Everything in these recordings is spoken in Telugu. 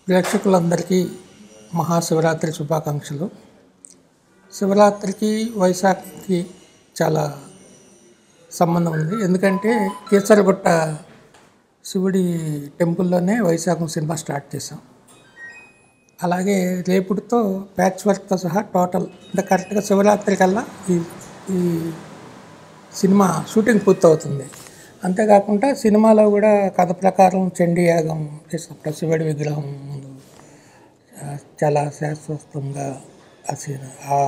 ప్రేక్షకులందరికీ మహాశివరాత్రి శుభాకాంక్షలు శివరాత్రికి వైశాఖకి చాలా సంబంధం ఉంది ఎందుకంటే కీసరగుట్ట శివుడి టెంపుల్లోనే వైశాఖం సినిమా స్టార్ట్ చేసాం అలాగే రేపుడితో ప్యాచ్ వర్క్తో సహా టోటల్ అంటే కరెక్ట్గా శివరాత్రి కల్లా ఈ ఈ సినిమా షూటింగ్ పూర్తవుతుంది అంతేకాకుండా సినిమాలో కూడా కథ ప్రకారం చండీ యాగం చేసినప్పుడు శివుడి విగ్రహం ముందు ఆ, చాలా శాశ్వతంగా ఆ సిని- ఆ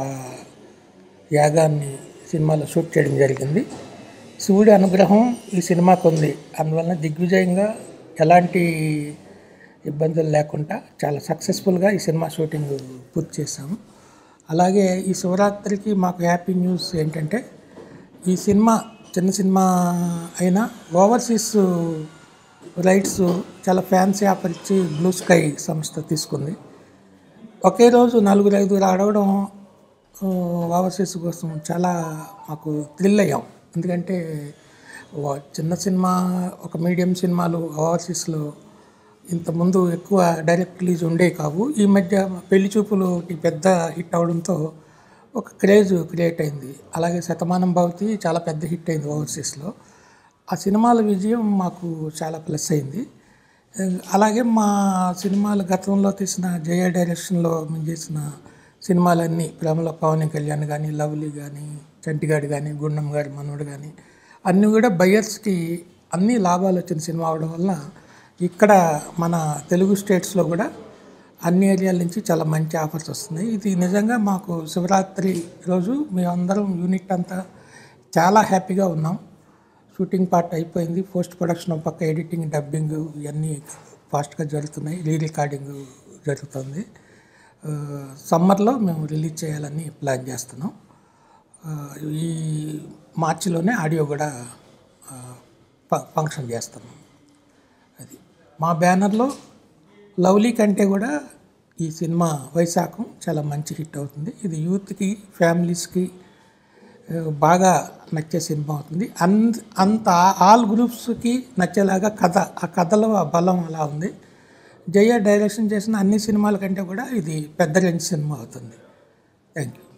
యాగాన్ని సినిమాలో షూట్ చేయడం జరిగింది శివుడి అనుగ్రహం ఈ సినిమాకు ఉంది అందువలన దిగ్విజయంగా ఎలాంటి ఇబ్బందులు లేకుండా చాలా సక్సెస్ఫుల్గా ఈ సినిమా షూటింగ్ పూర్తి చేశాము అలాగే ఈ శివరాత్రికి మాకు హ్యాపీ న్యూస్ ఏంటంటే ఈ సినిమా చిన్న సినిమా అయినా ఓవర్సీస్ రైట్స్ చాలా ఫ్యాన్సీ ఆఫర్ ఇచ్చి బ్లూ స్కై సంస్థ తీసుకుంది ఒకే రోజు నలుగురు ఐదుగురు అడగడం ఆ, ఓవర్సీస్ కోసం చాలా మాకు థ్రిల్ అయ్యాం ఎందుకంటే ఓ- చిన్న సినిమా ఒక మీడియం సినిమాలు ఓవర్సీస్లో ఇంతకుముందు ఎక్కువ డైరెక్ట్ రిలీజ్ ఉండేవి కావు ఈ మధ్య పెళ్లి చూపులు ఈ పెద్ద హిట్ అవడంతో ఒక క్రేజ్ క్రియేట్ అయింది అలాగే శతమానం భవతి చాలా పెద్ద హిట్ అయింది ఓవర్సీస్లో ఆ సినిమాల విజయం మాకు చాలా ప్లస్ అయింది అలాగే మా సినిమాలు గతంలో తీసిన జయ డైరెక్షన్లో మేము చేసిన సినిమాలన్నీ ప్రేమలో పవన్ కళ్యాణ్ కానీ లవ్లీ కానీ చంటిగాడు కానీ గుండం గారి మనోడు కానీ అన్నీ కూడా బయ్యర్స్కి అన్ని లాభాలు వచ్చిన సినిమా అవడం వల్ల ఇక్కడ మన తెలుగు స్టేట్స్లో కూడా అన్ని ఏరియాల నుంచి చాలా మంచి ఆఫర్స్ వస్తున్నాయి ఇది నిజంగా మాకు శివరాత్రి రోజు మేమందరం యూనిట్ అంతా చాలా హ్యాపీగా ఉన్నాం షూటింగ్ పార్ట్ అయిపోయింది పోస్ట్ ప్రొడక్షన్ ఒక పక్క ఎడిటింగ్ డబ్బింగ్ ఇవన్నీ ఫాస్ట్గా జరుగుతున్నాయి రీ రికార్డింగ్ జరుగుతుంది ఆ, సమ్మర్లో మేము రిలీజ్ చేయాలని ప్లాన్ చేస్తున్నాం ఆ, ఈ మార్చిలోనే ఆడియో కూడా ఆ, ఫ- ఫంక్షన్ చేస్తున్నాం అది మా బ్యానర్లో లవ్లీ కంటే కూడా ఈ సినిమా వైశాఖం చాలా మంచి హిట్ అవుతుంది ఇది యూత్కి ఫ్యామిలీస్కి ఆ, బాగా నచ్చే సినిమా అవుతుంది అన్ అంత ఆల్ గ్రూప్స్కి నచ్చేలాగా కథ ఆ కథలో ఆ బలం అలా ఉంది జయ డైరెక్షన్ చేసిన అన్ని సినిమాల కంటే కూడా ఇది పెద్ద రేంజ్ సినిమా అవుతుంది థ్యాంక్ యూ